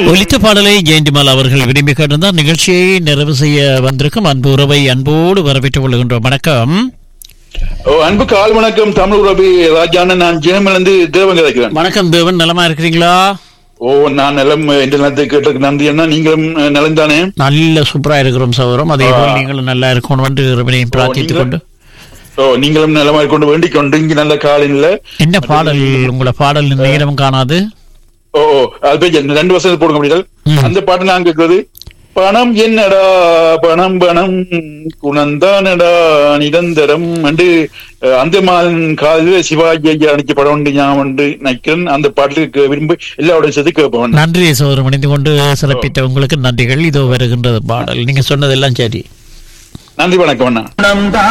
ஒலித்த பாடலை ஜெயந்திமால் அவர்கள் விரும்பி கேட்டிருந்தார் நிகழ்ச்சியை நிறைவு செய்ய வந்திருக்கும் அன்பு உறவை அன்போடு வரவேற்றுக் கொள்கின்றோம் வணக்கம் ஓ அன்பு கால் வணக்கம் தமிழ் ரபி ராஜான நான் ஜெயமிலிருந்து தேவங்க இருக்கிறேன் வணக்கம் தேவன் நலமா இருக்கிறீங்களா ஓ நான் நிலம் இந்த நிலத்தை கேட்டதுக்கு நன்றி அண்ணா நீங்களும் அஹ், நலம் தானே நல்ல சூப்பரா இருக்கிறோம் சகோதரம் அதே போல் நீங்களும் நல்லா இருக்கணும் என்று இறைவனையும் பிரார்த்தித்துக் கொண்டு ஓ நீங்களும் நலமா கொண்டு வேண்டிக் கொண்டு இங்க நல்ல காலையில என்ன பாடல் உங்களை பாடல் நேரம் காணாது ஓ ஓ, அது போய் ரெண்டு வருஷம் போடுங்க முடியாது ம். அந்த பாட்டு நான் கேட்கறது பணம் என்னடா பணம் பணம் குணந்தானடா நிரந்தரம் என்று அஹ், அந்த மாதம் காலையில சிவாஜி ஐயா அடிச்ச படம் உண்டு ஞாபகம் உண்டு நினைக்கிறேன் அந்த பாட்டுக்கு விரும்பி எல்லாரோட சேர்த்து கேட்பேன் நன்றி சகோதரம் இணைந்து கொண்டு சிறப்பித்த உங்களுக்கு நன்றிகள் இதோ வருகின்றது பாடல் நீங்க சொன்னதெல்லாம் சரி நன்றி வணக்கம் அண்ணா